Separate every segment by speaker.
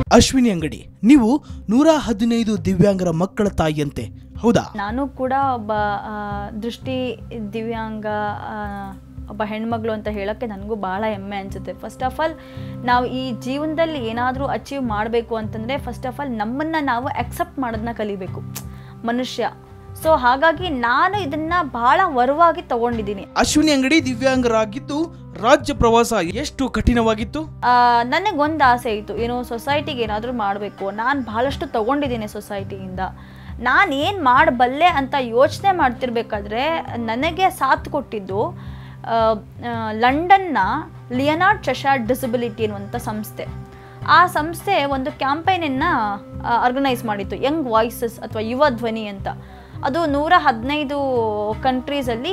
Speaker 1: ಅಶ್ವಿನಿ ಅಂಗಡಿ ನೀವು ನೂರ ಹದಿನೈದು ದಿವ್ಯಾಂಗರ ಮಕ್ಕಳ ತಾಯಿಯಂತೆ ಹೌದಾ
Speaker 2: ನಾನು ಕೂಡ ಒಬ್ಬ ಆ, ದೃಷ್ಟಿ ದಿವ್ಯಾಂಗ ಆ, ಒಬ್ಬ ಹೆಣ್ಮಗಳು ಅಂತ ಹೇಳೋಕ್ಕೆ ನನಗೂ ಭಾಳ ಹೆಮ್ಮೆ ಅನಿಸುತ್ತೆ ಫಸ್ಟ್ ಆಫ್ ಆಲ್ ನಾವು ಈ ಜೀವನದಲ್ಲಿ ಏನಾದರೂ ಅಚೀವ್ ಮಾಡಬೇಕು ಅಂತಂದರೆ ಫಸ್ಟ್ ಆಫ್ ಆಲ್ ನಮ್ಮನ್ನು ನಾವು ಅಕ್ಸೆಪ್ಟ್ ಮಾಡೋದನ್ನ ಕಲಿಬೇಕು ಮನುಷ್ಯ ಸೊ ಹಾಗಾಗಿ ನಾನು ಇದನ್ನು ಭಾಳ ವರವಾಗಿ ತಗೊಂಡಿದ್ದೀನಿ
Speaker 1: ಅಶ್ವಿನಿ ಅಂಗಡಿ ದಿವ್ಯಾಂಗರಾಗಿದ್ದು ರಾಜ್ಯ ಪ್ರವಾಸ ಎಷ್ಟು ಕಠಿಣವಾಗಿತ್ತು
Speaker 2: ನನಗೊಂದು ಆಸೆ ಇತ್ತು ಏನು ಸೊಸೈಟಿಗೆ ಏನಾದರೂ ಮಾಡಬೇಕು ನಾನು ಭಾಳಷ್ಟು ತಗೊಂಡಿದ್ದೀನಿ ಸೊಸೈಟಿಯಿಂದ ನಾನು ಏನು ಮಾಡಬಲ್ಲೆ ಅಂತ ಯೋಚನೆ ಮಾಡ್ತಿರ್ಬೇಕಾದ್ರೆ ನನಗೆ ಸಾಥ್ ಕೊಟ್ಟಿದ್ದು ಆ, ಆ, ಲಂಡನ್ನ ಲಿಯನಾರ್ಡ್ ಚಶಾರ್ಡ್ ಡಿಸಬಿಲಿಟಿ ಅನ್ನುವಂಥ ಸಂಸ್ಥೆ ಆ ಸಂಸ್ಥೆ ಒಂದು ಕ್ಯಾಂಪೈನನ್ನು ಆರ್ಗನೈಸ್ ಮಾಡಿತ್ತು ಯಂಗ್ ವಾಯ್ಸಸ್ ಅಥವಾ ಯುವ ಧ್ವನಿ ಅಂತ ಅದು ನೂರ ಹದಿನೈದು ಕಂಟ್ರೀಸಲ್ಲಿ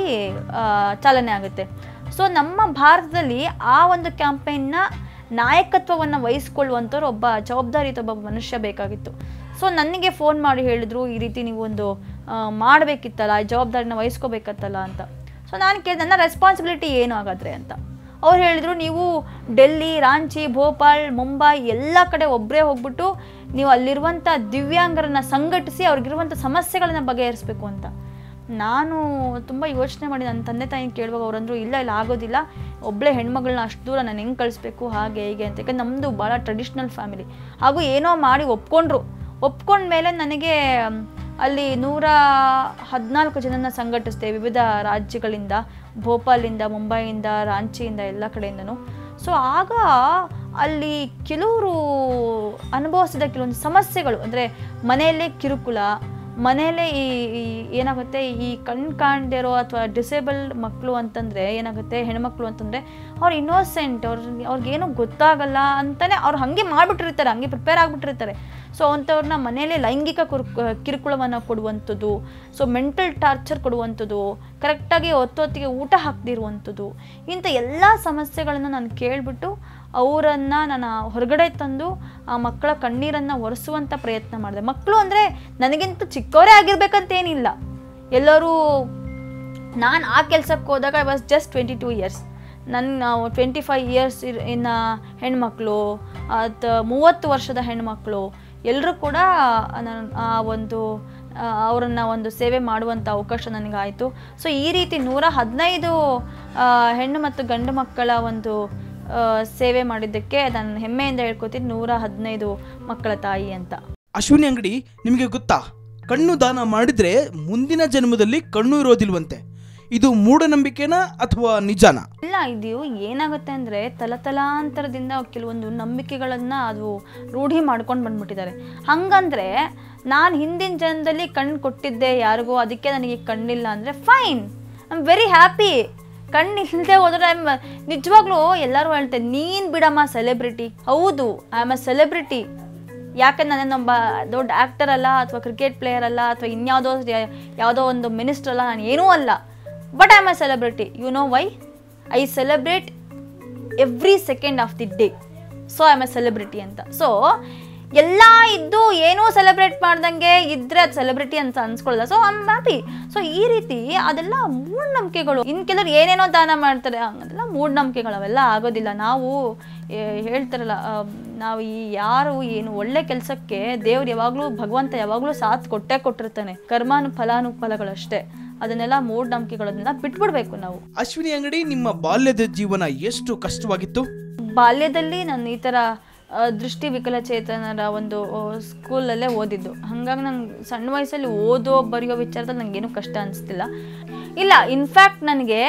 Speaker 2: ಚಾಲನೆ ಆಗುತ್ತೆ ಸೊ ನಮ್ಮ ಭಾರತದಲ್ಲಿ ಆ ಒಂದು ಕ್ಯಾಂಪೇನ್ನ ನಾಯಕತ್ವವನ್ನು ವಹಿಸ್ಕೊಳ್ಳುವಂಥವ್ರು ಒಬ್ಬ ಜವಾಬ್ದಾರಿತ ಒಬ್ಬ ಮನುಷ್ಯ ಬೇಕಾಗಿತ್ತು ಸೊ ನನಗೆ ಫೋನ್ ಮಾಡಿ ಹೇಳಿದ್ರು ಈ ರೀತಿ ನೀವು ಒಂದು ಆ, ಮಾಡಬೇಕಿತ್ತಲ್ಲ ಈ ಜವಾಬ್ದಾರಿನ ವಹಿಸ್ಕೋಬೇಕತ್ತಲ್ಲ ಅಂತ ಸೊ ನಾನು ಕೇಳಿದೆ ನನ್ನ ರೆಸ್ಪಾನ್ಸಿಬಿಲಿಟಿ ಏನು ಹಾಗಾದ್ರೆ ಅಂತ ಅವ್ರು ಹೇಳಿದರು ನೀವು ಡೆಲ್ಲಿ ರಾಂಚಿ ಭೋಪಾಲ್ ಮುಂಬೈ ಎಲ್ಲ ಕಡೆ ಒಬ್ಬರೇ ಹೋಗ್ಬಿಟ್ಟು ನೀವು ಅಲ್ಲಿರುವಂಥ ದಿವ್ಯಾಂಗರನ್ನ ಸಂಘಟಿಸಿ ಅವ್ರಿಗಿರುವಂಥ ಸಮಸ್ಯೆಗಳನ್ನ ಬಗೆಹರಿಸ್ಬೇಕು ಅಂತ ನಾನು ತುಂಬ ಯೋಚನೆ ಮಾಡಿ ನನ್ನ ತಂದೆ ತಾಯಿ ಕೇಳುವಾಗ ಅವರಂದ್ರು ಇಲ್ಲ ಇಲ್ಲ ಆಗೋದಿಲ್ಲ ಒಬ್ಬಳೇ ಹೆಣ್ಮಗಳನ್ನ ಅಷ್ಟು ದೂರ ನಾನು ಹೆಂಗೆ ಕಳಿಸ್ಬೇಕು ಹಾಗೆ ಹೀಗೆ ಅಂತ ಯಾಕಂದ್ರೆ ನಮ್ಮದು ಭಾಳ ಟ್ರೆಡಿಷ್ನಲ್ ಫ್ಯಾಮಿಲಿ ಹಾಗೂ ಏನೋ ಮಾಡಿ ಒಪ್ಕೊಂಡ್ರು ಒಪ್ಕೊಂಡ್ಮೇಲೆ ನನಗೆ ಮ್, ಅಲ್ಲಿ ನೂರ ಹದಿನಾಲ್ಕು ಜನನ ಸಂಘಟಿಸಿದೆ ವಿವಿಧ ರಾಜ್ಯಗಳಿಂದ ಭೋಪಾಲಿಂದ ಮುಂಬೈಯಿಂದ ರಾಂಚಿಯಿಂದ ಎಲ್ಲ ಕಡೆಯಿಂದನೂ ಸೊ ಆಗ ಅಲ್ಲಿ ಕೆಲವರು ಅನುಭವಿಸಿದ ಕೆಲವೊಂದು ಸಮಸ್ಯೆಗಳು ಅಂದರೆ ಮನೆಯಲ್ಲೇ ಕಿರುಕುಳ ಮನೆಯಲ್ಲೇ ಈ ಈ ಏನಾಗುತ್ತೆ ಈ ಕಣ್ಣು ಕಾಣದೇ ಇರೋ ಅಥವಾ ಡಿಸೇಬಲ್ಡ್ ಮಕ್ಕಳು ಅಂತಂದರೆ ಏನಾಗುತ್ತೆ ಹೆಣ್ಮಕ್ಳು ಅಂತಂದರೆ ಅವ್ರು ಇನ್ನೋಸೆಂಟ್ ಅವ್ರ ಅವ್ರಿಗೇನು ಗೊತ್ತಾಗಲ್ಲ ಅಂತಲೇ ಅವ್ರು ಹಾಗೆ ಮಾಡಿಬಿಟ್ಟಿರ್ತಾರೆ ಹಂಗೆ ಪ್ರಿಪೇರ್ ಆಗಿಬಿಟ್ಟಿರ್ತಾರೆ ಸೊ ಅಂಥವ್ರನ್ನ ಮನೆಯಲ್ಲೇ ಲೈಂಗಿಕ ಕುರು ಕಿರುಕುಳವನ್ನು ಕೊಡುವಂಥದ್ದು ಸೊ ಮೆಂಟಲ್ ಟಾರ್ಚರ್ ಕೊಡುವಂಥದ್ದು ಕರೆಕ್ಟಾಗಿ ಹೊತ್ತೊತ್ತಿಗೆ ಊಟ ಹಾಕದಿರುವಂಥದ್ದು ಇಂಥ ಎಲ್ಲ ಸಮಸ್ಯೆಗಳನ್ನು ನಾನು ಕೇಳಿಬಿಟ್ಟು ಅವರನ್ನು ನಾನು ಹೊರಗಡೆ ತಂದು ಆ ಮಕ್ಕಳ ಕಣ್ಣೀರನ್ನು ಒರೆಸುವಂಥ ಪ್ರಯತ್ನ ಮಾಡಿದೆ ಮಕ್ಕಳು ಅಂದರೆ ನನಗಿಂತ ಚಿಕ್ಕವರೇ ಆಗಿರ್ಬೇಕಂತೇನಿಲ್ಲ ಎಲ್ಲರೂ ನಾನು ಆ ಕೆಲಸಕ್ಕೆ ಹೋದಾಗ I was just twenty two years ನನ್ನ ಟ್ವೆಂಟಿ ಫೈವ್ ಇಯರ್ಸ್ ಇನ್ನ ಹೆಣ್ಮಕ್ಳು ಅಥವಾ ಮೂವತ್ತು ವರ್ಷದ ಹೆಣ್ಮಕ್ಳು ಎಲ್ಲರೂ ಕೂಡ ನಾನು ಆ ಒಂದು ಅವರನ್ನು ಒಂದು ಸೇವೆ ಮಾಡುವಂಥ ಅವಕಾಶ ನನಗಾಯಿತು ಸೊ ಈ ರೀತಿ ನೂರ ಹದಿನೈದು ಆ, ಹೆಣ್ಣು ಮತ್ತು ಗಂಡು ಮಕ್ಕಳ ಒಂದು ಆ, ಸೇವೆ ಮಾಡಿದ್ದಕ್ಕೆ ನಾನು ಹೆಮ್ಮೆಯಿಂದ ಹೇಳ್ಕೊತೀನಿ ನೂರ ಹದಿನೈದು ಮಕ್ಕಳ ತಾಯಿ ಅಂತ
Speaker 1: ಅಶ್ವಿನಿ ಅಂಗಡಿ ನಿಮಗೆ ಗೊತ್ತಾ ಕಣ್ಣು ದಾನ ಮಾಡಿದ್ರೆ ಮುಂದಿನ ಜನ್ಮದಲ್ಲಿ ಕಣ್ಣು ಇರೋದಿಲ್ವಂತೆ ಇದು ಮೂಢನಂಬಿಕೆನಾ ಅಥವಾ ನಿಜಾನಾ
Speaker 2: ಇಲ್ಲ ಇದು ಏನಾಗುತ್ತೆ ಅಂದರೆ ತಲತಲಾಂತರದಿಂದ ಕೆಲವೊಂದು ನಂಬಿಕೆಗಳನ್ನು ಅದು ರೂಢಿ ಮಾಡ್ಕೊಂಡು ಬಂದ್ಬಿಟ್ಟಿದ್ದಾರೆ ಹಂಗಂದ್ರೆ ನಾನು ಹಿಂದಿನ ಜನ್ಮದಲ್ಲಿ ಕಣ್ಣು ಕೊಟ್ಟಿದ್ದೆ ಯಾರಿಗೋ ಅದಕ್ಕೆ ನನಗೆ ಕಣ್ಣಿಲ್ಲ ಅಂದರೆ fine I am very happy ಕಣ್ಣು ಇಲ್ಲದೆ ಹೋದ್ರೆ ಐ ಆಮ್ ನಿಜವಾಗ್ಲೂ ಎಲ್ಲರೂ ಹೇಳ್ತಾರೆ ನೀನು ಬಿಡಮ್ಮ ಸೆಲೆಬ್ರಿಟಿ ಹೌದು ಐ ಆಮ್ ಅ ಸೆಲೆಬ್ರಿಟಿ ಯಾಕೆ ನಾನೇನೊಬ್ಬ ದೊಡ್ಡ ಆ್ಯಕ್ಟರ್ ಅಲ್ಲ ಅಥವಾ ಕ್ರಿಕೆಟ್ ಪ್ಲೇಯರ್ ಅಲ್ಲ ಅಥವಾ ಇನ್ಯಾವುದೋ ಯ- ಯಾವುದೋ ಒಂದು ಮಿನಿಸ್ಟರ್ ಅಲ್ಲ ನಾನು ಏನೂ ಅಲ್ಲ but I am a celebrity you know why I celebrate every second of the day so I am a celebrity ಅಂತ ಸೊ ಎಲ್ಲ ಇದ್ದು ಏನೂ ಸೆಲೆಬ್ರೇಟ್ ಮಾಡ್ದಂಗೆ ಇದ್ರೆ ಅದು ಸೆಲೆಬ್ರಿಟಿ ಅಂತ ಅನ್ಸ್ಕೊಳ್ಳಲ್ಲ ಸೊ ಐಮ್ ಹ್ಯಾಪಿ ಸೊ ಈ ರೀತಿ ಅದೆಲ್ಲ ಮೂಢನಂಬಿಕೆಗಳು ಇನ್ನು ಕೆಲವರು ಏನೇನೋ ದಾನ ಮಾಡ್ತಾರೆ ಅದೆಲ್ಲ ಮೂಢನಂಬಿಕೆಗಳು ಅವೆಲ್ಲ ಆಗೋದಿಲ್ಲ ನಾವು ಏ, ಹೇಳ್ತಾರಲ್ಲ ಆ, ನಾವು ಈ ಯಾರು ಏನು ಒಳ್ಳೆ ಕೆಲಸಕ್ಕೆ ದೇವ್ರು ಯಾವಾಗಲೂ ಭಗವಂತ ಯಾವಾಗಲೂ ಸಾಥ್ ಕೊಟ್ಟೇ ಕೊಟ್ಟಿರ್ತಾನೆ ಕರ್ಮಾನು ಫಲಾನುಫಲಗಳಷ್ಟೇ ಅದನ್ನೆಲ್ಲ ಮೂಢನಂಬಿಕೆಗಳನ್ನೆಲ್ಲ ಬಿಟ್ಬಿಡ್ಬೇಕು ನಾವು
Speaker 1: ಅಶ್ವಿನಿ ಅಂಗಡಿ ನಿಮ್ಮ ಬಾಲ್ಯದ ಜೀವನ ಎಷ್ಟು ಕಷ್ಟವಾಗಿತ್ತು
Speaker 2: ಬಾಲ್ಯದಲ್ಲಿ ನಾನು ಈ ಥರ ಆ, ದೃಷ್ಟಿ ವಿಕಲಚೇತನರ ಒಂದು ಆ, ಸ್ಕೂಲಲ್ಲೇ ಓದಿದ್ದು ಹಾಗಾಗಿ ನಂಗೆ ಸಣ್ಣ ವಯಸ್ಸಲ್ಲಿ ಓದೋ ಬರೆಯೋ ವಿಚಾರದಲ್ಲಿ ನನಗೇನು ಕಷ್ಟ ಅನಿಸ್ತಿಲ್ಲ ಇಲ್ಲ ಇನ್ಫ್ಯಾಕ್ಟ್ ನನಗೆ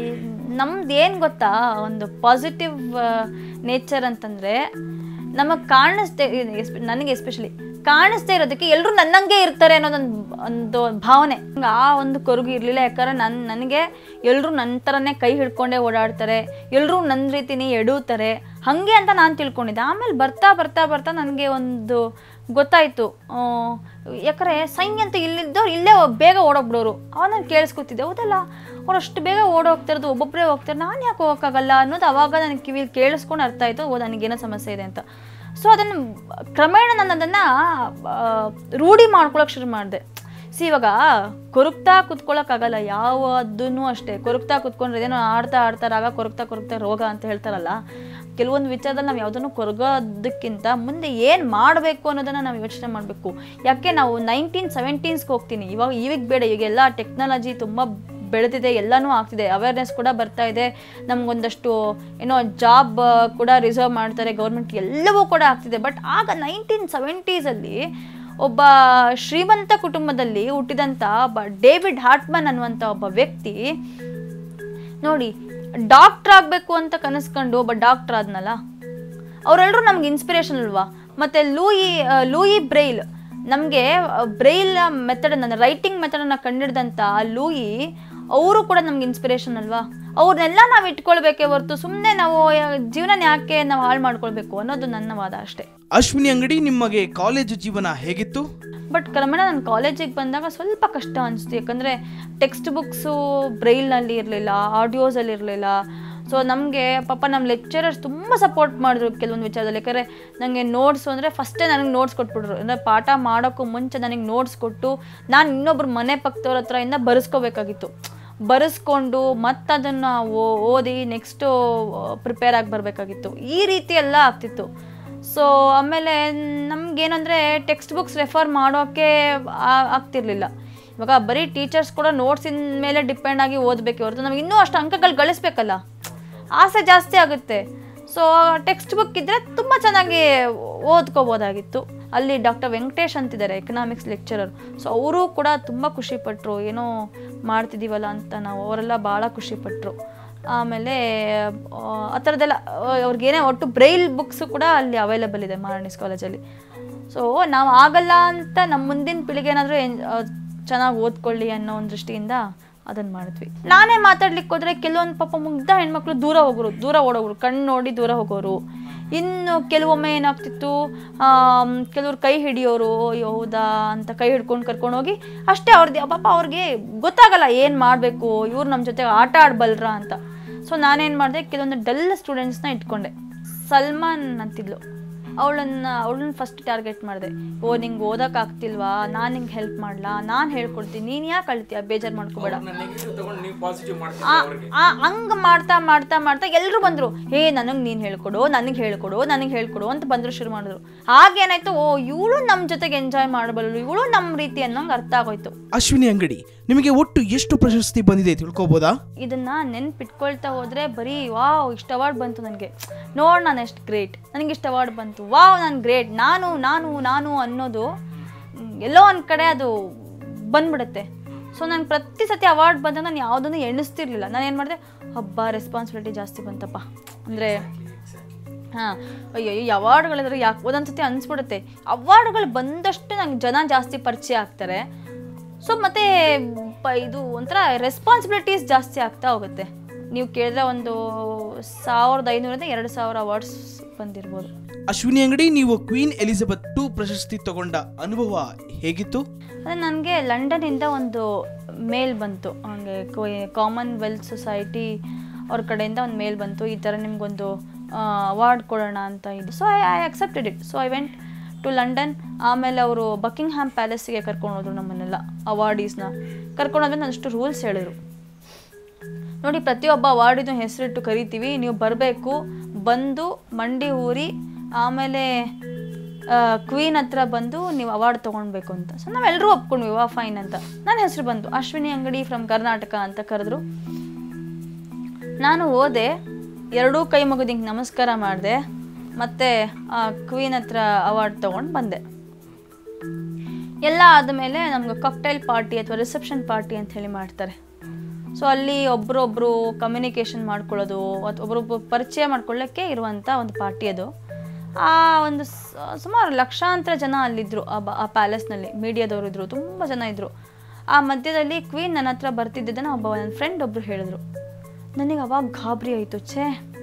Speaker 2: ನಮ್ದು ಏನು ಗೊತ್ತಾ ಒಂದು ಪಾಸಿಟಿವ್ ನೇಚರ್ ಅಂತಂದರೆ ನಮಗೆ ಕಾಣಿಸ್ದೆ ಎಸ್ಪೆ- ನನಗೆ ಎಸ್ಪೆಷಲಿ ಕಾಣಿಸ್ದೇ ಇರೋದಕ್ಕೆ ಎಲ್ಲರೂ ನನ್ನಂಗೆ ಇರ್ತಾರೆ ಅನ್ನೋದೊಂದು ಒಂದು ಭಾವನೆ ನಂಗೆ ಆ ಒಂದು ಕೊರಗು ಇರಲಿಲ್ಲ ಯಾಕಂದ್ರೆ ನನ್ನ ನನಗೆ ಎಲ್ಲರೂ ನನ್ನ ಥರನೇ ಕೈ ಹಿಡ್ಕೊಂಡೇ ಓಡಾಡ್ತಾರೆ ಎಲ್ಲರೂ ನನ್ನ ರೀತಿನೇ ಎಡುತ್ತಾರೆ ಹಾಗೆ ಅಂತ ನಾನು ತಿಳ್ಕೊಂಡಿದ್ದೆ ಆಮೇಲೆ ಬರ್ತಾ ಬರ್ತಾ ಬರ್ತಾ ನನಗೆ ಒಂದು ಗೊತ್ತಾಯಿತು ಯಾಕಂದರೆ ಸೈ ಅಂತ ಇಲ್ಲಿದ್ದವ್ರು ಇಲ್ಲೇ ಬೇಗ ಓಡೋಗ್ಬಿಡೋರು ಅವಾಗ ನಾನು ಕೇಳಿಸ್ಕೊತಿದ್ದೆ ಹೌದಲ್ಲ ಅವ್ರು ಅಷ್ಟು ಬೇಗ ಓಡೋಗ್ತಿರೋದು ಒಬ್ಬೊಬ್ಬರೇ ಹೋಗ್ತಾರೆ ನಾನು ಯಾಕೆ ಹೋಗೋಕ್ಕಾಗಲ್ಲ ಅನ್ನೋದು ಅವಾಗ ನನಗೆ ಕಿವಿಲಿ ಕೇಳಿಸ್ಕೊಂಡು ಅರ್ಥ ಆಯಿತು ಓ ನನಗೇನೋ ಸಮಸ್ಯೆ ಇದೆ ಅಂತ ಸೊ ಅದನ್ನು ಕ್ರಮೇಣ ನಾನು ಅದನ್ನು ರೂಢಿ ಮಾಡ್ಕೊಳಕ್ಕೆ ಶುರು ಮಾಡಿದೆ ಸಿ ಇವಾಗ ಕೊರಗ್ತಾ ಕುತ್ಕೊಳ್ಳೋಕ್ಕಾಗಲ್ಲ ಯಾವುದೂ ಅಷ್ಟೇ ಕೊರಗ್ತಾ ಕುತ್ಕೊಂಡ್ರೆ ಏನೋ ಆಡ್ತಾ ಆಡ್ತಾ ರಾಗ ಕೊರಗ್ತಾ ಕೊರಗ್ತಾ ರೋಗ ಅಂತ ಹೇಳ್ತಾರಲ್ಲ ಕೆಲವೊಂದು ವಿಚಾರದಲ್ಲಿ ನಾವು ಯಾವುದನ್ನು ಕೊರಗೋದಕ್ಕಿಂತ ಮುಂದೆ ಏನು ಮಾಡಬೇಕು ಅನ್ನೋದನ್ನು ನಾವು ಯೋಚನೆ ಮಾಡಬೇಕು ಯಾಕೆ ನಾವು ನೈನ್ಟೀನ್ ಸೆವೆಂಟೀನ್ಸ್ಗೆ ಹೋಗ್ತೀನಿ ಇವಾಗ ಇವಾಗ ಬೇಡ ಈಗ ಎಲ್ಲ ಟೆಕ್ನಾಲಜಿ ತುಂಬ ಬೆಳೆದಿದೆ ಎಲ್ಲನೂ ಆಗ್ತಿದೆ ಅವೇರ್ನೆಸ್ ಕೂಡ ಬರ್ತಾ ಇದೆ ನಮಗೊಂದಷ್ಟು ಏನೋ ಜಾಬ್ ಕೂಡ ರಿಸರ್ವ್ ಮಾಡ್ತಾರೆ ಗೌರ್ಮೆಂಟ್ ಎಲ್ಲವೂ ಕೂಡ ಆಗ್ತಿದೆ ಬಟ್ ಆಗ ನೈನ್ಟೀನ್ ಸೆವೆಂಟೀಸಲ್ಲಿ ಒಬ್ಬ ಶ್ರೀಮಂತ ಕುಟುಂಬದಲ್ಲಿ ಹುಟ್ಟಿದಂಥ ಒಬ್ಬ ಡೇವಿಡ್ ಹಾರ್ಟ್ಮನ್ ಅನ್ನುವಂಥ ಒಬ್ಬ ವ್ಯಕ್ತಿ ನೋಡಿ ಡಾಕ್ಟ್ರ್ ಆಗಬೇಕು ಅಂತ ಕನಸ್ಕೊಂಡು ಒಬ್ಬ ಡಾಕ್ಟ್ರ್ ಆದ್ನಲ್ಲ ಅವರೆಲ್ಲರೂ ನಮ್ಗೆ ಇನ್ಸ್ಪಿರೇಷನ್ ಅಲ್ವಾ ಮತ್ತು ಲೂಯಿ ಆ, ಲೂಯಿ ಬ್ರೈಲ್ ನಮಗೆ ಬ್ರೈಲ್ ಮೆಥಡ್ ನನ್ನ ರೈಟಿಂಗ್ ಮೆಥಡನ್ನು ಕಂಡಿಡ್ದಂಥ ಲೂಯಿ ಅವರು ಕೂಡ ನಮ್ಗೆ ಇನ್ಸ್ಪಿರೇಷನ್ ಅಲ್ವಾ ಅವ್ರನ್ನೆಲ್ಲ ನಾವು ಇಟ್ಕೊಳ್ಬೇಕೇ ಹೊರತು ಸುಮ್ಮನೆ ನಾವು ಯಾ- ಜೀವನ ಯಾಕೆ ನಾವು ಹಾಳು ಮಾಡ್ಕೊಳ್ಬೇಕು ಅನ್ನೋದು ನನ್ನ ವಾದ ಅಷ್ಟೇ
Speaker 1: ಅಶ್ವಿನಿ ಅಂಗಡಿ ನಿಮಗೆ ಕಾಲೇಜು ಜೀವನ ಹೇಗಿತ್ತು
Speaker 2: ಬಟ್ ಕ್ರಮೇಣ ನಾನು ಕಾಲೇಜಿಗೆ ಬಂದಾಗ ಸ್ವಲ್ಪ ಕಷ್ಟ ಅನಿಸ್ತು ಯಾಕಂದರೆ ಟೆಕ್ಸ್ಟ್ ಬುಕ್ಸು ಬ್ರೈಲ್ನಲ್ಲಿ ಇರಲಿಲ್ಲ ಆಡಿಯೋಸಲ್ಲಿ ಇರಲಿಲ್ಲ ಸೊ ನಮಗೆ ಪಾಪ ನಮ್ಮ ಲೆಕ್ಚರರ್ಸ್ ತುಂಬ ಸಪೋರ್ಟ್ ಮಾಡಿದ್ರು ಕೆಲವೊಂದು ವಿಚಾರದಲ್ಲಿ ಯಾಕಂದರೆ ನನಗೆ ನೋಟ್ಸು ಅಂದರೆ ಫಸ್ಟೇ ನನಗೆ ನೋಟ್ಸ್ ಕೊಟ್ಬಿಟ್ರು ಅಂದರೆ ಪಾಠ ಮಾಡೋಕ್ಕೂ ಮುಂಚೆ ನನಗೆ ನೋಟ್ಸ್ ಕೊಟ್ಟು ನಾನು ಇನ್ನೊಬ್ರು ಮನೆ ಪಕ್ಕದವ್ರ ಹತ್ರ ಇಂದ ಬರೆಸ್ಕೋಬೇಕಾಗಿತ್ತು ಬರೆಸ್ಕೊಂಡು ಮತ್ತೆ ಅದನ್ನು ಓದಿ ನೆಕ್ಸ್ಟು ಪ್ರಿಪೇರ್ ಆಗಿ ಬರಬೇಕಾಗಿತ್ತು ಈ ರೀತಿ ಎಲ್ಲ ಆಗ್ತಿತ್ತು ಸೊ ಆಮೇಲೆ ನಮಗೇನಂದರೆ ಟೆಕ್ಸ್ಟ್ ಬುಕ್ಸ್ ರೆಫರ್ ಮಾಡೋಕ್ಕೆ ಆ- ಆಗ್ತಿರ್ಲಿಲ್ಲ ಇವಾಗ ಬರೀ ಟೀಚರ್ಸ್ ಕೂಡ ನೋಟ್ಸಿನ ಮೇಲೆ ಡಿಪೆಂಡ್ ಆಗಿ ಓದಬೇಕೆ ಹೊರತು ನಮಗೆ ಇನ್ನೂ ಅಷ್ಟು ಅಂಕಗಳು ಗಳಿಸ್ಬೇಕಲ್ಲ ಆಸೆ ಜಾಸ್ತಿ ಆಗುತ್ತೆ ಸೊ ಟೆಕ್ಸ್ಟ್ ಬುಕ್ ಇದ್ದರೆ ತುಂಬ ಚೆನ್ನಾಗಿ ಓದ್ಕೋಬೋದಾಗಿತ್ತು ಅಲ್ಲಿ ಡಾಕ್ಟರ್ ವೆಂಕಟೇಶ್ ಅಂತಿದ್ದಾರೆ ಎಕನಾಮಿಕ್ಸ್ ಲೆಕ್ಚರರ್ ಸೊ ಅವರು ಕೂಡ ತುಂಬ ಖುಷಿಪಟ್ಟರು ಏನೋ ಮಾಡ್ತಿದ್ದೀವಲ್ಲ ಅಂತ ನಾವು ಅವರೆಲ್ಲ ಭಾಳ ಖುಷಿಪಟ್ಟರು ಆಮೇಲೆ ಆ, ಆ ಥರದ್ದೆಲ್ಲ ಆ, ಅವ್ರಿಗೇನೇ ಒಟ್ಟು ಬ್ರೈಲ್ ಬುಕ್ಸು ಕೂಡ ಅಲ್ಲಿ ಅವೈಲೇಬಲ್ ಇದೆ ಮಾರಣಿಸ್ ಕಾಲೇಜಲ್ಲಿ ಸೊ ನಾವು ಆಗಲ್ಲ ಅಂತ ನಮ್ಮ ಮುಂದಿನ ಪೀಳಿಗೆ ಏನಾದರೂ ಚೆನ್ನಾಗಿ ಓದ್ಕೊಳ್ಳಿ ಅನ್ನೋ ಒಂದು ದೃಷ್ಟಿಯಿಂದ ಅದನ್ನು ಮಾಡಿದ್ವಿ ನಾನೇ ಮಾತಾಡ್ಲಿಕ್ಕೆ ಹೋದ್ರೆ ಕೆಲವೊಂದು ಪಾಪ ಮುಗ್ಧ ಹೆಣ್ಮಕ್ಳು ದೂರ ಹೋಗೋರು ದೂರ ಓಡೋರು ಕಣ್ಣು ನೋಡಿ ದೂರ ಹೋಗೋರು ಇನ್ನು ಕೆಲವೊಮ್ಮೆ ಏನಾಗ್ತಿತ್ತು ಆಮ್, ಕೆಲವ್ರು ಕೈ ಹಿಡಿಯೋರು ಅಯ್ಯೋ ಹೌದಾ ಅಂತ ಕೈ ಹಿಡ್ಕೊಂಡು ಕರ್ಕೊಂಡು ಹೋಗಿ ಅಷ್ಟೇ ಅವ್ರದ್ದು ಪಾಪ ಅವ್ರಿಗೆ ಗೊತ್ತಾಗಲ್ಲ ಏನು ಮಾಡಬೇಕು ಇವ್ರು ನಮ್ಮ ಜೊತೆ ಆಟ ಆಡ್ಬಲ್ರಾ ಅಂತ ಸೊ ನಾನೇನು ಮಾಡಿದೆ ಕೆಲವೊಂದು ಡಲ್ ಸ್ಟೂಡೆಂಟ್ಸ್ನ ಇಟ್ಕೊಂಡೆ ಸಲ್ಮಾನ್ ಅಂತಿದ್ಲು ಅವಳನ್ನ ಅವಳನ್ನ ಫಸ್ಟ್ ಟಾರ್ಗೆಟ್ ಮಾಡಿದೆ ಓ ನಿಂಗೆ ಓದೋಕ್ಕಾಗ್ತಿಲ್ವಾ ನಾನು ನಿಂಗೆ ಹೆಲ್ಪ್ ಮಾಡ್ಲಾ ನಾನು ಹೇಳ್ಕೊಡ್ತೀನಿ ನೀನು ಯಾಕೆ ಅಳ್ತೀಯ ಬೇಜಾರು ಮಾಡ್ಕೋಬೇಡ
Speaker 3: ನೆಗೆಟಿವ್ ತಗೊಂಡು ನೀವು ಪಾಸಿಟಿವ್ ಮಾಡ್ತೀರಿ
Speaker 2: ಆ-
Speaker 3: ಅವ್ರಿಗೆ
Speaker 2: ಆ ಹಂಗ್ ಮಾಡ್ತಾ ಮಾಡ್ತಾ ಮಾಡ್ತಾ ಎಲ್ಲರೂ ಬಂದ್ರು ಹೇ ನನಗೆ ನೀನು ಹೇಳ್ಕೊಡು ನನಗೆ ಹೇಳ್ಕೊಡು ನನಗೆ ಹೇಳ್ಕೊಡು ಅಂತ ಬಂದ್ರು ಶುರು ಮಾಡಿದ್ರು ಆಗೇನಾಯ್ತು ಓ ಇವಳು ನಮ್ಮ ಜೊತೆಗೆ ಎಂಜಾಯ್ ಮಾಡಬಲ್ಲಳು ಇವಳು ನಮ್ಮ ರೀತಿ ಅನ್ನೋಂಗೆ ಅರ್ಥ ಆಗೋಯ್ತು
Speaker 1: ಅಶ್ವಿನಿ ಅಂಗಡಿ ನಿಮಗೆ ಒಟ್ಟು ಎಷ್ಟು ಪ್ರಶಸ್ತಿ ಬಂದಿದೆ ತಿಳ್ಕೊಬೋದಾ
Speaker 2: ಇದನ್ನ ನೆನ್ಪಿಟ್ಕೊಳ್ತಾ ಹೋದ್ರೆ ಬರೀ ವಾವ್ ಇಷ್ಟು ಅವಾರ್ಡ್ ಬಂತು ನನಗೆ ನೋಡ್ ನಾನು ಎಷ್ಟು ಗ್ರೇಟ್ ನನಗೆ ಇಷ್ಟು ಅವಾರ್ಡ್ ಬಂತು ವಾವ್ ನಾನು ಗ್ರೇಟ್ ನಾನು ನಾನು ನಾನು ಅನ್ನೋದು ಮ್, ಎಲ್ಲೋ ಒಂದು ಕಡೆ ಅದು ಬಂದ್ಬಿಡುತ್ತೆ ಸೊ ನಂಗೆ ಪ್ರತಿ ಸತಿ ಅವಾರ್ಡ್ ಬಂದಾಗ ನಾನು ಯಾವುದನ್ನು ಎಣಿಸ್ತಿರ್ಲಿಲ್ಲ ನಾನು ಏನು ಮಾಡಿದೆ ಹಬ್ಬ ರೆಸ್ಪಾನ್ಸಿಬಿಲಿಟಿ ಜಾಸ್ತಿ ಬಂತಪ್ಪ ಅಂದರೆ ಹಾಂ ಅಯ್ಯೋ ಈ ಅವಾರ್ಡ್ಗಳಿದ್ರೆ ಯಾಕೆ ಒಂದೊಂದ್ಸತಿ ಅನಿಸ್ಬಿಡುತ್ತೆ ಅವಾರ್ಡ್ಗಳು ಬಂದಷ್ಟು ನಂಗೆ ಜನ ಜಾಸ್ತಿ ಪರಿಚಯ ಆಗ್ತಾರೆ ಸೊ ಮತ್ತೆ ಪ ಇದು ಒಂಥರ ರೆಸ್ಪಾನ್ಸಿಬಿಲಿಟೀಸ್ ಜಾಸ್ತಿ ಆಗ್ತಾ ಹೋಗುತ್ತೆ ನೀವು ಕೇಳಿದ್ರೆ ಒಂದು ಸಾವಿರದ ಐನೂರಿಂದ ಎರಡು ಸಾವಿರ ಅವಾರ್ಡ್ಸ್ ಬಂದಿರ್ಬೋದು
Speaker 1: ಅಶ್ವಿನಿ ಅಂಗಡಿ ನೀವು ಕ್ವೀನ್ ಎಲಿಜಬೆತ್ ಟು ಪ್ರಶಸ್ತಿ ತಗೊಂಡ ಅನುಭವ ಹೇಗಿತ್ತು
Speaker 2: ಅದೇ ನನಗೆ ಲಂಡನ್ನಿಂದ ಒಂದು ಮೇಲ್ ಬಂತು ಹಂಗೆ ಕಾಮನ್ವೆಲ್ತ್ ಸೊಸೈಟಿ ಅವ್ರ ಕಡೆಯಿಂದ ಒಂದು ಮೇಲ್ ಬಂತು ಈ ಥರ ನಿಮ್ಗೊಂದು ಅವಾರ್ಡ್ ಕೊಡೋಣ ಅಂತ ಇದು so I I accepted it so I went to London ಆಮೇಲೆ ಅವರು ಬಕಿಂಗ್ ಹ್ಯಾಮ್ ಪ್ಯಾಲೇಸಿಗೆ ಕರ್ಕೊಂಡು ಹೋದ್ರು ನಮ್ಮನ್ನೆಲ್ಲ ಅವಾರ್ಡೀಸ್ನ ಕರ್ಕೊಂಡು ಹೋದ್ಮೇಲೆ ಒಂದಷ್ಟು ರೂಲ್ಸ್ ಹೇಳಿದ್ರು ನೋಡಿ ಪ್ರತಿಯೊಬ್ಬ ಅವಾರ್ಡಿನ ಹೆಸರಿಟ್ಟು ಕರಿತೀವಿ ನೀವು ಬರಬೇಕು ಬಂದು ಮಂಡಿ ಊರಿ ಆಮೇಲೆ ಕ್ವೀನ್ ಹತ್ರ ಬಂದು ನೀವು ಅವಾರ್ಡ್ ತೊಗೊಳ್ಬೇಕು ಅಂತ ಸೊ ನಾವೆಲ್ಲರೂ ಒಪ್ಕೊಂಡ್ವಿ ವಾ ಫೈನ್ ಅಂತ ನನ್ನ ಹೆಸರು ಬಂತು ಅಶ್ವಿನಿ ಅಂಗಡಿ ಫ್ರಮ್ ಕರ್ನಾಟಕ ಅಂತ ಕರೆದ್ರು ನಾನು ಹೋದೆ ಎರಡೂ ಕೈ ಮುಗಿದು ಹಿಂಗೆ ನಮಸ್ಕಾರ ಮಾಡಿದೆ ಮತ್ತು ಕ್ವೀನ್ ಹತ್ರ ಅವಾರ್ಡ್ ತೊಗೊಂಡು ಬಂದೆ ಎಲ್ಲ ಆದಮೇಲೆ ನಮ್ಗೆ ಕಾಕ್ಟೈಲ್ ಪಾರ್ಟಿ ಅಥವಾ ರಿಸೆಪ್ಷನ್ ಪಾರ್ಟಿ ಅಂತ ಹೇಳಿ ಮಾಡ್ತಾರೆ ಸೊ ಅಲ್ಲಿ ಒಬ್ರೊಬ್ರು ಕಮ್ಯುನಿಕೇಷನ್ ಮಾಡ್ಕೊಳ್ಳೋದು ಅಥವಾ ಒಬ್ರೊಬ್ರು ಪರಿಚಯ ಮಾಡ್ಕೊಳ್ಳೋಕ್ಕೆ ಇರುವಂಥ ಒಂದು ಪಾರ್ಟಿ ಅದು ಆ ಒಂದು ಸ- ಸುಮಾರು ಲಕ್ಷಾಂತರ ಜನ ಅಲ್ಲಿದ್ದರು ಆ ಬ ಆ ಪ್ಯಾಲೇಸ್ನಲ್ಲಿ ಮೀಡಿಯಾದವರು ಇದ್ದರು ತುಂಬ ಜನ ಇದ್ದರು ಆ ಮಧ್ಯದಲ್ಲಿ ಕ್ವೀನ್ ನನ್ನ ಹತ್ರ ಬರ್ತಿದ್ದದನ್ನು ಒಬ್ಬ ನನ್ನ ಫ್ರೆಂಡ್ ಒಬ್ಬರು ಹೇಳಿದ್ರು ನನಗೆ ಅವಾಗ ಗಾಬರಿ ಆಯಿತು ಛೇ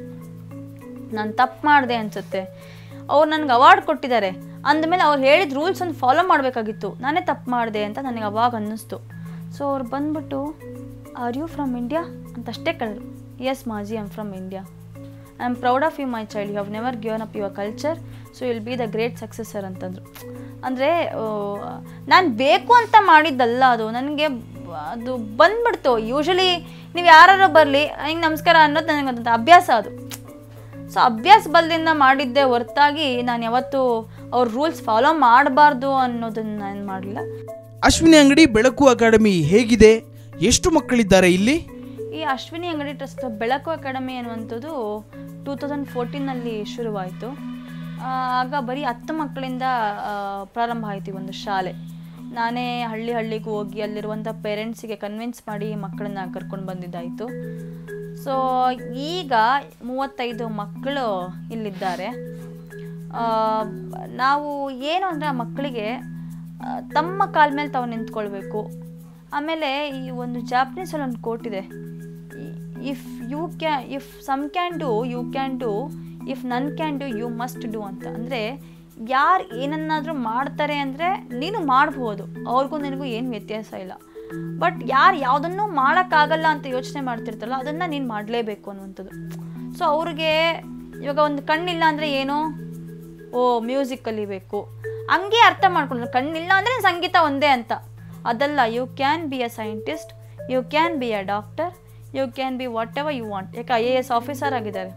Speaker 2: ನಾನು ತಪ್ಪು ಮಾಡಿದೆ ಅನಿಸುತ್ತೆ ಅವ್ರು ನನಗೆ ಅವಾರ್ಡ್ ಕೊಟ್ಟಿದ್ದಾರೆ ಅಂದಮೇಲೆ ಅವ್ರು ಹೇಳಿದ ರೂಲ್ಸ್ ಒಂದು ಫಾಲೋ ಮಾಡಬೇಕಾಗಿತ್ತು ನಾನೇ ತಪ್ಪು ಮಾಡಿದೆ ಅಂತ ನನಗೆ ಅವಾಗ ಅನ್ನಿಸ್ತು ಸೊ ಅವ್ರು ಬಂದ್ಬಿಟ್ಟು ಆರ್ ಯು ಫ್ರಮ್ ಇಂಡಿಯಾ ಅಂತ ಅಷ್ಟೇ ಕೇಳಿದ್ರು ಎಸ್ ಮಾಜಿ I'm from India I am proud of you my child you have never given up your culture so will be the great success ಅಂತಂದರು ಅಂದರೆ ನಾನು ಬೇಕು ಅಂತ ಮಾಡಿದ್ದಲ್ಲ ಅದು ನನಗೆ ಅದು ಬಂದ್ಬಿಡ್ತು ಯೂಶಲಿ ನೀವು ಯಾರು ಬರಲಿ ಹಿಂಗೆ ನಮಸ್ಕಾರ ಅನ್ನೋದು ನನಗೆ ಒಂದು ಅಭ್ಯಾಸ ಅದು ಸೊ ಅಭ್ಯಾಸ ಬಲದಿಂದ ಮಾಡಿದ್ದೆ ಹೊರತಾಗಿ ನಾನು ಯಾವತ್ತೂ ಅವ್ರ ರೂಲ್ಸ್ ಫಾಲೋ ಮಾಡಬಾರ್ದು ಅನ್ನೋದನ್ನ ನಾನು ಮಾಡಲಿಲ್ಲ
Speaker 1: ಅಶ್ವಿನಿ ಅಂಗಡಿ ಬೆಳಕು ಅಕಾಡೆಮಿ ಹೇಗಿದೆ ಎಷ್ಟು ಮಕ್ಕಳಿದ್ದಾರೆ ಇಲ್ಲಿ
Speaker 2: ಈ ಅಶ್ವಿನಿ ಅಂಗಡಿ ಟ್ರಸ್ಟ್ ಬೆಳಕು ಅಕಾಡೆಮಿ ಅನ್ನುವಂಥದ್ದು ಟೂ ತೌಸಂಡ್ ಫೋರ್ಟೀನಲ್ಲಿ ಶುರುವಾಯಿತು ಆ, ಆಗ ಬರೀ ಹತ್ತು ಮಕ್ಕಳಿಂದ ಆ, ಪ್ರಾರಂಭ ಆಯಿತು ಈ ಒಂದು ಶಾಲೆ ನಾನೇ ಹಳ್ಳಿ ಹಳ್ಳಿಗೂ ಹೋಗಿ ಅಲ್ಲಿರುವಂಥ ಪೇರೆಂಟ್ಸಿಗೆ ಕನ್ವಿನ್ಸ್ ಮಾಡಿ ಮಕ್ಕಳನ್ನ ಕರ್ಕೊಂಡು ಬಂದಿದ್ದಾಯಿತು ಸೊ ಈಗ ಮೂವತ್ತೈದು ಮಕ್ಕಳು ಇಲ್ಲಿದ್ದಾರೆ ಆ, ನಾವು ಏನು ಅಂದರೆ ಆ ಮಕ್ಕಳಿಗೆ ಆ, ತಮ್ಮ ಕಾಲ ಮೇಲೆ ತಾವು ನಿಂತ್ಕೊಳ್ಬೇಕು ಆಮೇಲೆ ಈ ಒಂದು ಜಾಪನೀಸಲ್ಲಿ ಒಂದು ಕೋಟ್ ಇದೆ if you can if some can do you can do if none can do you must do ಅಂತ ಅಂದರೆ ಯಾರು ಏನನ್ನಾದರೂ ಮಾಡ್ತಾರೆ ಅಂದರೆ ನೀನು ಮಾಡ್ಬೋದು ಅವ್ರಿಗೂ ನಿನಗೂ ಏನು ವ್ಯತ್ಯಾಸ ಇಲ್ಲ ಬಟ್ ಯಾರು ಯಾವುದನ್ನು ಮಾಡೋಕ್ಕಾಗಲ್ಲ ಅಂತ ಯೋಚನೆ ಮಾಡ್ತಿರ್ತಾರಲ್ಲ ಅದನ್ನು ನೀನು ಮಾಡಲೇಬೇಕು ಅನ್ನುವಂಥದ್ದು ಸೊ ಅವ್ರಿಗೆ ಇವಾಗ ಒಂದು ಕಣ್ಣಿಲ್ಲ ಅಂದರೆ ಏನು ಓ ಮ್ಯೂಸಿಕ್ ಕಲಿಬೇಕು ಹಂಗೆ ಅರ್ಥ ಮಾಡ್ಕೊಂಡ್ರೆ ಕಣ್ಣಿಲ್ಲ ಅಂದರೆ ಸಂಗೀತ ಒಂದೇ ಅಂತ ಅದಲ್ಲ you can be a scientist you can be a doctor you can be whatever you want ಯಾಕೆ ಐ ಎ ಎಸ್ ಆಫೀಸರ್ ಆಗಿದ್ದಾರೆ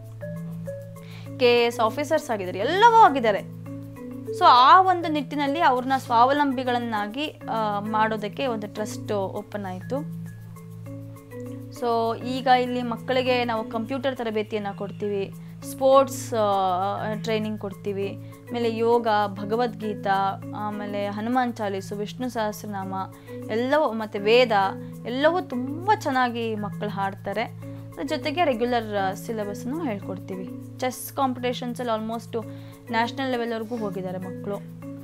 Speaker 2: ಕೆ ಎ ಎಸ್ ಆಫೀಸರ್ಸ್ ಆಗಿದ್ದಾರೆ ಎಲ್ಲವೂ ಆಗಿದ್ದಾರೆ ಸೊ ಆ ಒಂದು ನಿಟ್ಟಿನಲ್ಲಿ ಅವ್ರನ್ನ ಸ್ವಾವಲಂಬಿಗಳನ್ನಾಗಿ ಆ, ಮಾಡೋದಕ್ಕೆ ಒಂದು ಟ್ರಸ್ಟ್ ಓಪನ್ ಆಯಿತು ಸೊ ಈಗ ಇಲ್ಲಿ ಮಕ್ಕಳಿಗೆ ನಾವು ಕಂಪ್ಯೂಟರ್ ತರಬೇತಿಯನ್ನು ಕೊಡ್ತೀವಿ ಸ್ಪೋರ್ಟ್ಸ್ ಟ್ರೈನಿಂಗ್ ಕೊಡ್ತೀವಿ ಆಮೇಲೆ ಯೋಗ ಭಗವದ್ಗೀತಾ ಆಮೇಲೆ ಹನುಮಾನ್ ಚಾಲೀಸು ವಿಷ್ಣು ಸಹಸ್ರನಾಮ ಎಲ್ಲವೂ ಮತ್ತು ವೇದ ಎಲ್ಲವೂ ತುಂಬ ಚೆನ್ನಾಗಿ ಮಕ್ಕಳು ಹಾಡ್ತಾರೆ ಅದ್ರ ಜೊತೆಗೆ ರೆಗ್ಯುಲರ್ ಸಿಲೆಬಸ್ನು ಹೇಳ್ಕೊಡ್ತೀವಿ ಚೆಸ್ ಕಾಂಪಿಟೇಷನ್ಸಲ್ಲಿ ಆಲ್ಮೋಸ್ಟು ನ್ಯಾಷನಲ್ ಲೆವೆಲ್ವರೆಗೂ ಹೋಗಿದ್ದಾರೆ ಮಕ್ಕಳು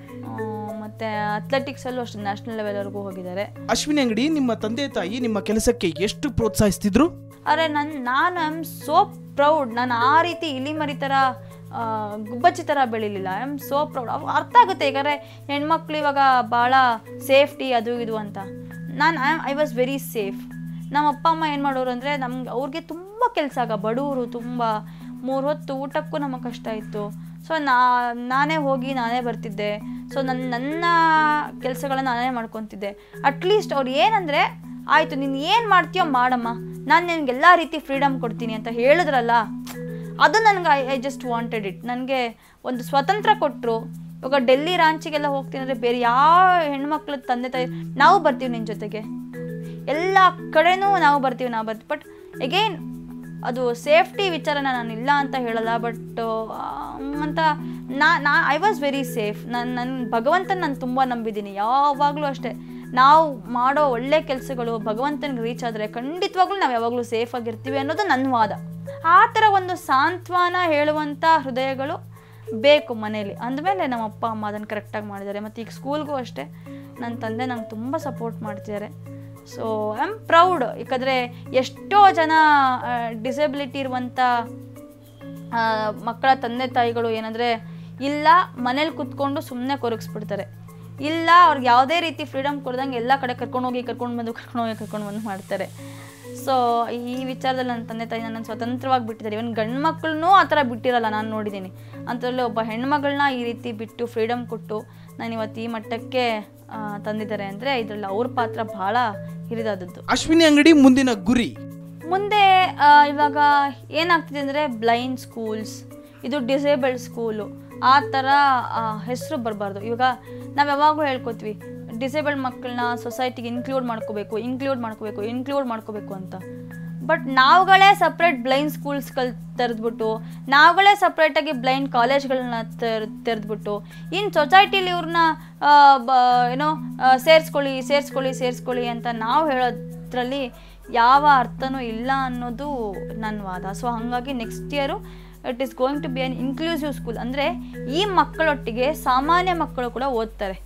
Speaker 2: ಮತ್ತು ಅಥ್ಲೆಟಿಕ್ಸಲ್ಲೂ ಅಷ್ಟೇ ನ್ಯಾಷನಲ್ ಲೆವೆಲ್ವರೆಗೂ ಹೋಗಿದ್ದಾರೆ
Speaker 1: ಅಶ್ವಿನಿ ಅಂಗಡಿ ನಿಮ್ಮ ತಂದೆ ತಾಯಿ ನಿಮ್ಮ ಕೆಲಸಕ್ಕೆ ಎಷ್ಟು ಪ್ರೋತ್ಸಾಹಿಸ್ತಿದ್ರು
Speaker 2: ಅರೆ ನನ್ನ ನಾನು ಐ ಆಮ್ ಸೋ ಪ್ರೌಡ್ ನಾನು ಆ ರೀತಿ ಇಲಿಮರಿ ಥರ ಆ, ಗುಬ್ಬಚ್ಚಿ ಥರ ಬೆಳಿಲಿಲ್ಲ ಐ ಆಮ್ ಸೋ ಪ್ರೌಡ್ ಅರ್ಥ ಆಗುತ್ತೆ ಯಾಕಂದರೆ ಹೆಣ್ಮಕ್ಳು ಇವಾಗ ಭಾಳ ಸೇಫ್ಟಿ ಅದು ಇದು ಅಂತ ನಾನು I I was very safe ನಮ್ಮ ಅಪ್ಪ ಅಮ್ಮ ಏನು ಮಾಡೋರು ಅಂದರೆ ನಮ್ಗೆ ಅವ್ರಿಗೆ ತುಂಬ ಕೆಲಸ ಆಗ ಬಡವರು ತುಂಬ ಮೂರು ಹೊತ್ತು ಊಟಕ್ಕೂ ನಮಗೆ ಕಷ್ಟ ಇತ್ತು ಸೊ ನಾ ನಾನೇ ಹೋಗಿ ನಾನೇ ಬರ್ತಿದ್ದೆ ಸೊ ನನ್ನ ನನ್ನ ಕೆಲಸಗಳನ್ನ ನಾನೇ ಮಾಡ್ಕೊತಿದ್ದೆ ಅಟ್ಲೀಸ್ಟ್ ಅವ್ರು ಏನಂದರೆ ಆಯಿತು ನೀನು ಏನು ಮಾಡ್ತೀಯೋ ಮಾಡಮ್ಮ ನಾನು ನಿನಗೆ ಎಲ್ಲ ರೀತಿ ಫ್ರೀಡಮ್ ಕೊಡ್ತೀನಿ ಅಂತ ಹೇಳಿದ್ರಲ್ಲ ಅದು ನನಗೆ I I just wanted it ನನಗೆ ಒಂದು ಸ್ವತಂತ್ರ ಕೊಟ್ಟರು ಇವಾಗ ಡೆಲ್ಲಿ ರಾಂಚಿಗೆಲ್ಲ ಹೋಗ್ತೀನಿ ಅಂದರೆ ಬೇರೆ ಯಾವ ಹೆಣ್ಮಕ್ಳ ತಂದೆ ತಾಯಿ ನಾವು ಬರ್ತೀವಿ ನಿನ್ನ ಜೊತೆಗೆ ಎಲ್ಲ ಕಡೆನೂ ನಾವು ಬರ್ತೀವಿ ನಾವು ಬರ್ತೀವಿ ಬಟ್ ಎಗೇನ್ ಅದು ಸೇಫ್ಟಿ ವಿಚಾರನ ನಾನು ಇಲ್ಲ ಅಂತ ಹೇಳಲ್ಲ ಬಟ್ ಅಂತ ನಾ ನಾ ಐ ವಾಸ್ ವೆರಿ ಸೇಫ್ ನಾನು ನನ್ನ ಭಗವಂತನ ನಾನು ತುಂಬ ನಂಬಿದ್ದೀನಿ ಯಾವಾಗಲೂ ಅಷ್ಟೇ ನಾವು ಮಾಡೋ ಒಳ್ಳೆ ಕೆಲಸಗಳು ಭಗವಂತನಿಗೆ ರೀಚ್ ಆದರೆ ಖಂಡಿತವಾಗ್ಲೂ ನಾವು ಯಾವಾಗಲೂ ಸೇಫ್ ಆಗಿರ್ತೀವಿ ಅನ್ನೋದು ನನ್ನ ವಾದ ಆ ಥರ ಒಂದು ಸಾಂತ್ವನ ಹೇಳುವಂಥ ಹೃದಯಗಳು ಬೇಕು ಮನೇಲಿ ಅಂದಮೇಲೆ ನಮ್ಮ ಅಪ್ಪ ಅಮ್ಮ ಅದನ್ನು ಕರೆಕ್ಟಾಗಿ ಮಾಡಿದ್ದಾರೆ ಮತ್ತು ಈಗ ಸ್ಕೂಲ್ಗೂ ಅಷ್ಟೇ ನನ್ನ ತಂದೆ ನಂಗೆ ತುಂಬ ಸಪೋರ್ಟ್ ಮಾಡ್ತಿದ್ದಾರೆ ಸೊ ಐ ಆಮ್ ಪ್ರೌಡ್ ಯಾಕಂದರೆ ಎಷ್ಟೋ ಜನ ಡಿಸೆಬಿಲಿಟಿ ಇರುವಂಥ ಆ, ಮಕ್ಕಳ ತಂದೆ ತಾಯಿಗಳು ಏನಂದರೆ ಇಲ್ಲ ಮನೇಲಿ ಕುತ್ಕೊಂಡು ಸುಮ್ಮನೆ ಕೊರಗಿಸ್ಬಿಡ್ತಾರೆ ಇಲ್ಲ ಅವ್ರಿಗೆ ಯಾವುದೇ ರೀತಿ ಫ್ರೀಡಮ್ ಕೊಡ್ದಂಗೆ ಎಲ್ಲ ಕಡೆ ಕರ್ಕೊಂಡು ಹೋಗಿ ಕರ್ಕೊಂಡು ಬಂದು ಕರ್ಕೊಂಡು ಹೋಗಿ ಕರ್ಕೊಂಡು ಬಂದು ಮಾಡ್ತಾರೆ ಸೊ ಈ ವಿಚಾರದಲ್ಲಿ ನನ್ನ ತಂದೆ ತಾಯಿ ನನ್ನ ಸ್ವತಂತ್ರವಾಗಿ ಬಿಟ್ಟಿದ್ದಾರೆ ಇವನ್ ಗಂಡು ಮಕ್ಕಳನ್ನೂ ಆ ಥರ ಬಿಟ್ಟಿರಲ್ಲ ನಾನು ನೋಡಿದ್ದೀನಿ ಅಂಥದ್ರಲ್ಲಿ ಒಬ್ಬ ಹೆಣ್ಮಗಳನ್ನ ಈ ರೀತಿ ಬಿಟ್ಟು ಫ್ರೀಡಮ್ ಕೊಟ್ಟು ನಾನು ಇವತ್ತು ಈ ಮಟ್ಟಕ್ಕೆ ಆ, ತಂದಿದ್ದಾರೆ ಅಂದರೆ ಇದರಲ್ಲಿ ಅವ್ರ ಪಾತ್ರ ಭಾಳ ಹಿರಿದಾದದ್ದು
Speaker 1: ಅಶ್ವಿನಿ ಅಂಗಡಿ ಮುಂದಿನ ಗುರಿ
Speaker 2: ಮುಂದೆ ಆ, ಇವಾಗ ಏನಾಗ್ತಿದೆ ಅಂದರೆ ಬ್ಲೈಂಡ್ ಸ್ಕೂಲ್ಸ್ ಇದು ಡಿಸೇಬಲ್ಡ್ ಸ್ಕೂಲು ಆ ಥರ ಹೆಸರು ಬರಬಾರ್ದು ಇವಾಗ ನಾವು ಯಾವಾಗಲೂ ಹೇಳ್ಕೊತೀವಿ ಡಿಸೇಬಲ್ಡ್ ಮಕ್ಕಳನ್ನ ಸೊಸೈಟಿಗೆ ಇನ್ಕ್ಲೂಡ್ ಮಾಡ್ಕೋಬೇಕು ಇನ್ಕ್ಲೂಡ್ ಮಾಡ್ಕೋಬೇಕು ಇನ್ಕ್ಲೂಡ್ ಮಾಡ್ಕೋಬೇಕು ಅಂತ ಬಟ್ ನಾವುಗಳೇ ಸಪ್ರೇಟ್ ಬ್ಲೈಂಡ್ ಸ್ಕೂಲ್ಸ್ಗಳು ತೆರೆದ್ಬಿಟ್ಟು ನಾವುಗಳೇ ಸಪ್ರೇಟಾಗಿ ಬ್ಲೈಂಡ್ ಕಾಲೇಜ್ಗಳನ್ನ ತೆರ್ ತೆರೆದ್ಬಿಟ್ಟು ಇನ್ನು ಸೊಸೈಟಿಲಿ ಇವ್ರನ್ನ ಏನೋ ಆ, ಸೇರಿಸ್ಕೊಳ್ಳಿ ಸೇರಿಸ್ಕೊಳ್ಳಿ ಸೇರಿಸ್ಕೊಳ್ಳಿ ಅಂತ ನಾವು ಹೇಳೋದ್ರಲ್ಲಿ ಯಾವ ಅರ್ಥನೂ ಇಲ್ಲ ಅನ್ನೋದು ನನ್ನ ವಾದ ಸೊ ಹಾಗಾಗಿ next year it is going to be an inclusive school ಅಂದರೆ ಈ ಮಕ್ಕಳೊಟ್ಟಿಗೆ ಸಾಮಾನ್ಯ ಮಕ್ಕಳು ಕೂಡ ಓದ್ತಾರೆ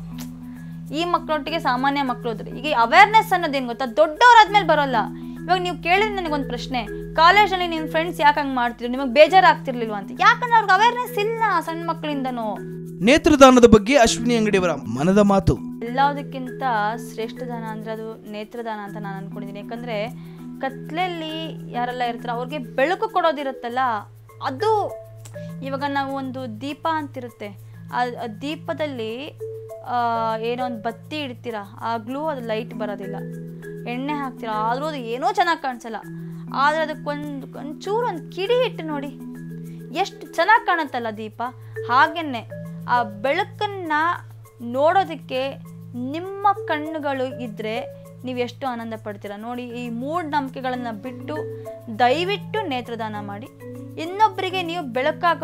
Speaker 2: ಈ ಮಕ್ಕಳೊಟ್ಟಿಗೆ ಸಾಮಾನ್ಯ ಮಕ್ಕಳು ಓದ್ತಾರೆ ಈಗ ಅವೇರ್ನೆಸ್ ಅನ್ನೋದೇನು ಗೊತ್ತಾ ದೊಡ್ಡವರಾದ್ಮೇಲೆ ಬರೋಲ್ಲ ಇವಾಗ ನೀವು ಕೇಳಿದ್ರೆ ನನಗೊಂದು ಪ್ರಶ್ನೆ ಕಾಲೇಜಲ್ಲಿ ನಿಮ್ಮ ಫ್ರೆಂಡ್ಸ್ ಯಾಕೆ ಹಂಗೆ ಮಾಡ್ತಿದ್ರು ನಿಮಗೆ ಬೇಜಾರಾಗ್ತಿರ್ಲಿಲ್ವಾ ಅಂತ ಯಾಕಂದ್ರೆ ಅವ್ರಿಗೆ ಅವೇರ್ನೆಸ್ ಇಲ್ಲ ಸಣ್ಣ ಮಕ್ಕಳಿಂದನೂ
Speaker 1: ನೇತ್ರದಾನದ ಬಗ್ಗೆ ಅಶ್ವಿನಿ ಅಂಗಡಿಯವರ ಮನದ ಮಾತು
Speaker 2: ಎಲ್ಲದಕ್ಕಿಂತ ಶ್ರೇಷ್ಠ ದಾನ ಅಂದರೆ ಅದು ನೇತ್ರದಾನ ಅಂತ ನಾನು ಅಂದ್ಕೊಂಡಿದ್ದೀನಿ ಯಾಕಂದರೆ ಕತ್ಲಲ್ಲಿ ಯಾರೆಲ್ಲ ಇರ್ತಾರೆ ಅವ್ರಿಗೆ ಬೆಳಕು ಕೊಡೋದಿರುತ್ತಲ್ಲ ಅದು ಇವಾಗ ನಾವು ಒಂದು ದೀಪ ಅಂತಿರುತ್ತೆ ಆ ಆ ದೀಪದಲ್ಲಿ ಆ, ಏನೋ ಒಂದು ಬತ್ತಿ ಇಡ್ತೀರಾ ಆಗಲೂ ಅದು ಲೈಟ್ ಬರೋದಿಲ್ಲ ಎಣ್ಣೆ ಹಾಕ್ತೀರಾ ಆದರೂ ಅದು ಏನೋ ಚೆನ್ನಾಗಿ ಕಾಣಿಸಲ್ಲ ಆದರೆ ಅದಕ್ಕೊಂದು ಒಂಚೂರು ಒಂದು ಕಿಡಿ ಇಟ್ಟು ನೋಡಿ ಎಷ್ಟು ಚೆನ್ನಾಗಿ ಕಾಣುತ್ತಲ್ಲ ದೀಪ ಹಾಗೆಯೇ ಆ ಬೆಳಕನ್ನು ನೋಡೋದಕ್ಕೆ ನಿಮ್ಮ ಕಣ್ಣುಗಳು ಇದ್ದರೆ ನೀವು ಎಷ್ಟು ಆನಂದ ಪಡ್ತೀರಾ ನೋಡಿ ಈ ಮೂಢನಂಬಿಕೆಗಳನ್ನು ಬಿಟ್ಟು ದಯವಿಟ್ಟು ನೇತ್ರದಾನ ಮಾಡಿ ಇನ್ನೊಬ್ಬರಿಗೆ ನೀವು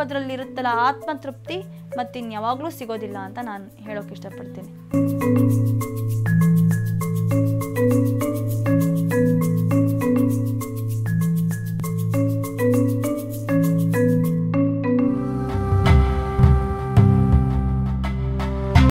Speaker 2: ಬೆಳಕಾಗೋದ್ರಲ್ಲಿ ಇರುತ್ತಲ್ಲ ಆತ್ಮತೃಪ್ತಿ ಮತ್ತಿನ್ಯಾವಾಗಲೂ ಸಿಗೋದಿಲ್ಲ ಅಂತ ನಾನು ಹೇಳೋಕೆ ಇಷ್ಟಪಡ್ತೀನಿ